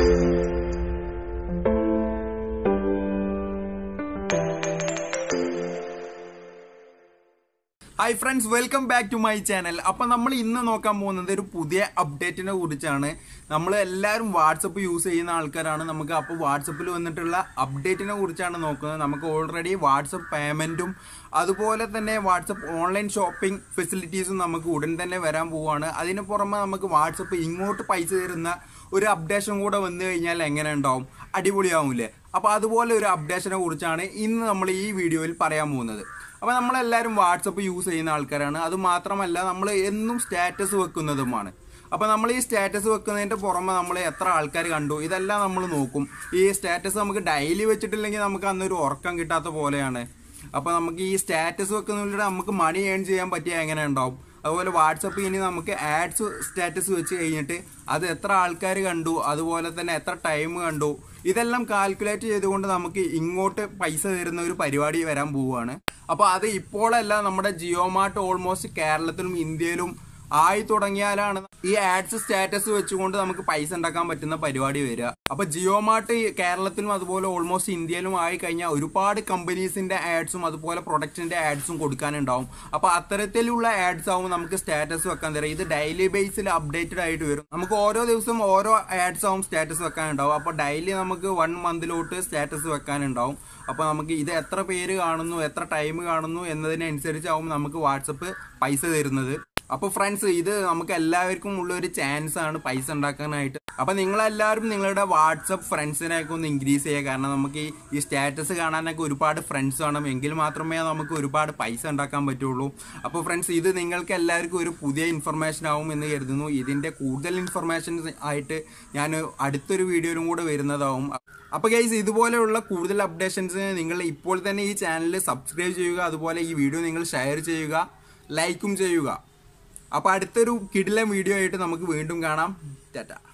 hi friends welcome back to my channel അപ്പോൾ നമ്മൾ ഇന്ന് നോക്കാൻ പോകുന്നത് ഒരു പുതിയ അപ്ഡേറ്റിനെ കുറിച്ചാണ് നമ്മൾ എല്ലാവരും വാട്സപ്പ് യൂസ് ചെയ്യുന്ന ആൾക്കാരാണ് നമുക്ക് അപ്പോൾ വാട്സപ്പിൽ വന്നിട്ടുള്ള അപ്ഡേറ്റിനെ കുറിച്ചാണ് നോക്കുന്നത് നമുക്ക് ഓൾറെഡി വാട്സപ്പ് പേയ്മെൻറ്റും അതുപോലെ തന്നെ വാട്സപ്പ് ഓൺലൈൻ ഷോപ്പിംഗ് ഫെസിലിറ്റീസും നമുക്ക് ഉടൻ തന്നെ വരാൻ പോവുകയാണ് അതിന് പുറമെ നമുക്ക് വാട്സപ്പ് ഇങ്ങോട്ട് പൈസ തരുന്ന ഒരു അപ്ഡേഷൻ കൂടെ വന്നു കഴിഞ്ഞാൽ എങ്ങനെ ഉണ്ടാവും അടിപൊളിയാവില്ലേ അപ്പോൾ അതുപോലെ ഒരു അപ്ഡേഷനെ കുറിച്ചാണ് ഇന്ന് നമ്മൾ ഈ വീഡിയോയിൽ പറയാൻ പോകുന്നത് അപ്പോൾ നമ്മളെല്ലാവരും വാട്സപ്പ് യൂസ് ചെയ്യുന്ന ആൾക്കാരാണ് അത് മാത്രമല്ല നമ്മൾ എന്നും സ്റ്റാറ്റസ് വെക്കുന്നതുമാണ് അപ്പോൾ നമ്മൾ ഈ സ്റ്റാറ്റസ് വെക്കുന്നതിൻ്റെ പുറമെ നമ്മൾ എത്ര ആൾക്കാർ കണ്ടു ഇതെല്ലാം നമ്മൾ നോക്കും ഈ സ്റ്റാറ്റസ് നമുക്ക് ഡെയിലി വെച്ചിട്ടില്ലെങ്കിൽ നമുക്ക് അന്നൊരു ഉറക്കം കിട്ടാത്ത പോലെയാണ് അപ്പോൾ നമുക്ക് ഈ സ്റ്റാറ്റസ് വെക്കുന്നതിലൂടെ നമുക്ക് മണി ഏൺ ചെയ്യാൻ പറ്റിയ എങ്ങനെ ഉണ്ടാവും അതുപോലെ വാട്സപ്പ് ഇനി നമുക്ക് ആഡ്സ് സ്റ്റാറ്റസ് വെച്ച് കഴിഞ്ഞിട്ട് അത് എത്ര ആൾക്കാർ കണ്ടു അതുപോലെ തന്നെ എത്ര ടൈം കണ്ടു ഇതെല്ലാം കാൽക്കുലേറ്റ് ചെയ്തുകൊണ്ട് നമുക്ക് ഇങ്ങോട്ട് പൈസ തരുന്ന ഒരു പരിപാടി വരാൻ പോവുകയാണ് അപ്പോൾ അത് ഇപ്പോഴല്ല നമ്മുടെ ജിയോ മാർട്ട് ഓൾമോസ്റ്റ് കേരളത്തിലും ഇന്ത്യയിലും ആയി തുടങ്ങിയാലാണ് ഈ ആഡ്സ് സ്റ്റാറ്റസ് വെച്ചുകൊണ്ട് നമുക്ക് പൈസ ഉണ്ടാക്കാൻ പറ്റുന്ന പരിപാടി വരിക അപ്പൊ ജിയോ മാർട്ട് കേരളത്തിലും അതുപോലെ ഓൾമോസ്റ്റ് ഇന്ത്യയിലും ആയി കഴിഞ്ഞാൽ ഒരുപാട് കമ്പനീസിന്റെ ആഡ്സും അതുപോലെ പ്രൊഡക്റ്റിന്റെ ആഡ്സും കൊടുക്കാനുണ്ടാവും അപ്പൊ അത്തരത്തിലുള്ള ആഡ്സ് ആവും നമുക്ക് സ്റ്റാറ്റസ് വെക്കാൻ തരാം ഇത് ഡെയിലി ബേസിൽ അപ്ഡേറ്റഡ് ആയിട്ട് വരും നമുക്ക് ഓരോ ദിവസം ഓരോ ആഡ്സ് ആവും സ്റ്റാറ്റസ് വെക്കാനുണ്ടാവും അപ്പൊ ഡെയിലി നമുക്ക് വൺ മന്തിലോട്ട് സ്റ്റാറ്റസ് വെക്കാനുണ്ടാവും അപ്പോൾ നമുക്ക് ഇത് എത്ര പേര് കാണുന്നു എത്ര ടൈം കാണുന്നു എന്നതിനനുസരിച്ചാവും നമുക്ക് വാട്സപ്പ് പൈസ തരുന്നത് അപ്പോൾ ഫ്രണ്ട്സ് ഇത് നമുക്ക് എല്ലാവർക്കും ഉള്ള ഒരു ചാൻസ് ആണ് പൈസ ഉണ്ടാക്കാനായിട്ട് അപ്പോൾ നിങ്ങളെല്ലാവരും നിങ്ങളുടെ വാട്സപ്പ് ഫ്രണ്ട്സിനെയൊക്കെ ഒന്ന് ഇൻക്രീസ് ചെയ്യുക കാരണം നമുക്ക് ഈ ഈ സ്റ്റാറ്റസ് കാണാനൊക്കെ ഒരുപാട് ഫ്രണ്ട്സ് വേണം എങ്കിൽ മാത്രമേ നമുക്ക് ഒരുപാട് പൈസ ഉണ്ടാക്കാൻ പറ്റുള്ളൂ അപ്പോൾ ഫ്രണ്ട്സ് ഇത് നിങ്ങൾക്ക് എല്ലാവർക്കും ഒരു പുതിയ ഇൻഫർമേഷൻ ആവും എന്ന് കരുതുന്നു ഇതിൻ്റെ കൂടുതൽ ഇൻഫർമേഷൻ ആയിട്ട് ഞാൻ അടുത്തൊരു വീഡിയോയിലും കൂടെ വരുന്നതാവും അപ്പോൾ ഗൈസ് ഇതുപോലെയുള്ള കൂടുതൽ അപ്ഡേഷൻസ് നിങ്ങൾ ഇപ്പോൾ തന്നെ ഈ ചാനൽ സബ്സ്ക്രൈബ് ചെയ്യുക അതുപോലെ ഈ വീഡിയോ നിങ്ങൾ ഷെയർ ചെയ്യുക ലൈക്കും ചെയ്യുക അപ്പോൾ അടുത്തൊരു കിടിലം വീഡിയോ ആയിട്ട് നമുക്ക് വീണ്ടും കാണാം ടാറ്റ